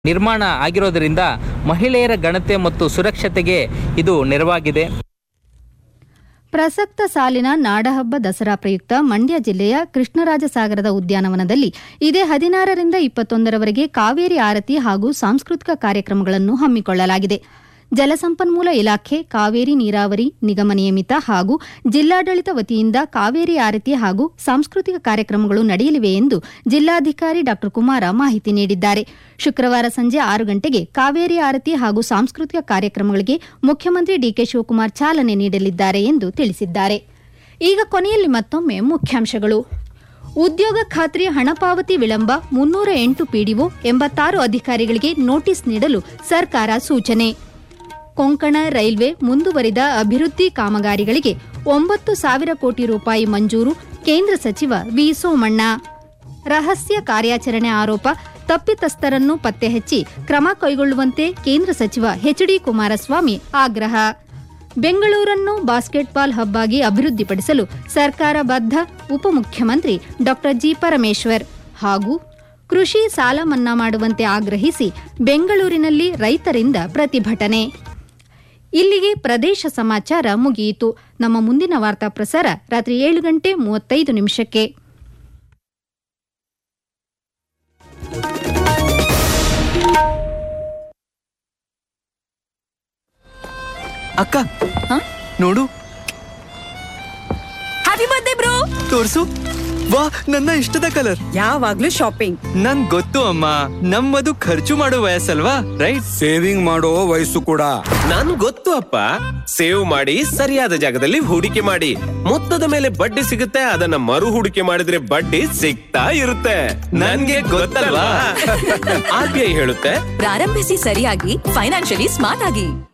ನಿರ್ಮಾಣ ಆಗಿರೋದರಿಂದ ಮಹಿಳೆಯರ ಘನತೆ ಮತ್ತು ಸುರಕ್ಷತೆಗೆ ಇದು ನೆರವಾಗಿದೆ ಪ್ರಸಕ್ತ ಸಾಲಿನ ನಾಡಹಬ್ಬ ದಸರಾ ಪ್ರಯುಕ್ತ ಮಂಡ್ಯ ಜಿಲ್ಲೆಯ ಕೃಷ್ಣರಾಜಸಾಗರದ ಉದ್ಯಾನವನದಲ್ಲಿ ಇದೇ ಹದಿನಾರರಿಂದ ಇಪ್ಪತ್ತೊಂದರವರೆಗೆ ಕಾವೇರಿ ಆರತಿ ಹಾಗೂ ಸಾಂಸ್ಕೃತಿಕ ಕಾರ್ಯಕ್ರಮಗಳನ್ನು ಹಮ್ಮಿಕೊಳ್ಳಲಾಗಿದೆ ಜಲಸಂಪನ್ಮೂಲ ಇಲಾಖೆ ಕಾವೇರಿ ನೀರಾವರಿ ನಿಗಮ ನಿಯಮಿತ ಹಾಗೂ ಜಿಲ್ಲಾಡಳಿತ ವತಿಯಿಂದ ಕಾವೇರಿ ಆರತಿ ಹಾಗೂ ಸಾಂಸ್ಕೃತಿಕ ಕಾರ್ಯಕ್ರಮಗಳು ನಡೆಯಲಿವೆ ಎಂದು ಜಿಲ್ಲಾಧಿಕಾರಿ ಡಾ ಕುಮಾರ ಮಾಹಿತಿ ನೀಡಿದ್ದಾರೆ ಶುಕ್ರವಾರ ಸಂಜೆ ಆರು ಗಂಟೆಗೆ ಕಾವೇರಿ ಆರತಿ ಹಾಗೂ ಸಾಂಸ್ಕೃತಿಕ ಕಾರ್ಯಕ್ರಮಗಳಿಗೆ ಮುಖ್ಯಮಂತ್ರಿ ಡಿಕೆ ಶಿವಕುಮಾರ್ ಚಾಲನೆ ನೀಡಲಿದ್ದಾರೆ ಎಂದು ತಿಳಿಸಿದ್ದಾರೆ ಈಗ ಕೊನೆಯಲ್ಲಿ ಮತ್ತೊಮ್ಮೆ ಮುಖ್ಯಾಂಶಗಳು ಉದ್ಯೋಗ ಖಾತ್ರಿ ಹಣ ಪಾವತಿ ವಿಳಂಬ ಮುನ್ನೂರ ಎಂಟು ಪಿಡಿಒ ಎಂಬತ್ತಾರು ಅಧಿಕಾರಿಗಳಿಗೆ ನೋಟಿಸ್ ನೀಡಲು ಸರ್ಕಾರ ಸೂಚನೆ ಕೊಂಕಣ ರೈಲ್ವೆ ಮುಂದುವರಿದ ಅಭಿವೃದ್ಧಿ ಕಾಮಗಾರಿಗಳಿಗೆ ಒಂಬತ್ತು ಸಾವಿರ ಕೋಟಿ ರೂಪಾಯಿ ಮಂಜೂರು ಕೇಂದ್ರ ಸಚಿವ ವಿ ಸೋಮಣ್ಣ ರಹಸ್ಯ ಕಾರ್ಯಾಚರಣೆ ಆರೋಪ ತಪ್ಪಿತಸ್ಥರನ್ನು ಪತ್ತೆ ಹಚ್ಚಿ ಕ್ರಮ ಕೈಗೊಳ್ಳುವಂತೆ ಕೇಂದ್ರ ಸಚಿವ ಎಚ್ಡಿ ಕುಮಾರಸ್ವಾಮಿ ಆಗ್ರಹ ಬೆಂಗಳೂರನ್ನು ಬಾಸ್ಕೆಟ್ಬಾಲ್ ಹಬ್ ಆಗಿ ಅಭಿವೃದ್ಧಿಪಡಿಸಲು ಸರ್ಕಾರ ಬದ್ಧ ಉಪಮುಖ್ಯಮಂತ್ರಿ ಡಾ ಜಿ ಪರಮೇಶ್ವರ್ ಹಾಗೂ ಕೃಷಿ ಸಾಲ ಮನ್ನಾ ಮಾಡುವಂತೆ ಆಗ್ರಹಿಸಿ ಬೆಂಗಳೂರಿನಲ್ಲಿ ರೈತರಿಂದ ಪ್ರತಿಭಟನೆ ಇಲ್ಲಿಗೆ ಪ್ರದೇಶ ಸಮಾಚಾರ ಮುಗಿಯಿತು ನಮ್ಮ ಮುಂದಿನ ವಾರ್ತಾ ಪ್ರಸಾರ ರಾತ್ರಿ ಏಳು ಗಂಟೆ ಮೂವತ್ತೈದು ನಿಮಿಷಕ್ಕೆ ಅಕ್ಕ ನೋಡು ಹ್ಯಾಪಿ ಬರ್ತ್ಡೇ ಬ್ರೋ ತೋರ್ಸು ವಾ ನನ್ನ ಇಷ್ಟದ ಕಲರ್ ಯಾವಾಗ್ಲೂ ಶಾಪಿಂಗ್ ನನ್ ಗೊತ್ತು ಅಮ್ಮ ನಮ್ಮದು ಖರ್ಚು ಮಾಡೋ ವಯಸ್ಸಲ್ವಾ ರೈಟ್ ಸೇವಿಂಗ್ ಮಾಡೋ ವಯಸ್ಸು ಕೂಡ ನನ್ ಗೊತ್ತು ಅಪ್ಪ ಸೇವ್ ಮಾಡಿ ಸರಿಯಾದ ಜಾಗದಲ್ಲಿ ಹೂಡಿಕೆ ಮಾಡಿ ಮೊತ್ತದ ಮೇಲೆ ಬಡ್ಡಿ ಸಿಗುತ್ತೆ ಅದನ್ನ ಮರು ಹೂಡಿಕೆ ಮಾಡಿದ್ರೆ ಬಡ್ಡಿ ಸಿಗ್ತಾ ಇರುತ್ತೆ ನನ್ಗೆ ಗೊತ್ತಲ್ವಾ ಆರ್ ಬಿ ಐ ಹೇಳುತ್ತೆ ಪ್ರಾರಂಭಿಸಿ ಸರಿಯಾಗಿ ಫೈನಾನ್ಷಿಯಲಿ ಸ್ಮಾರ್ಟ್ ಆಗಿ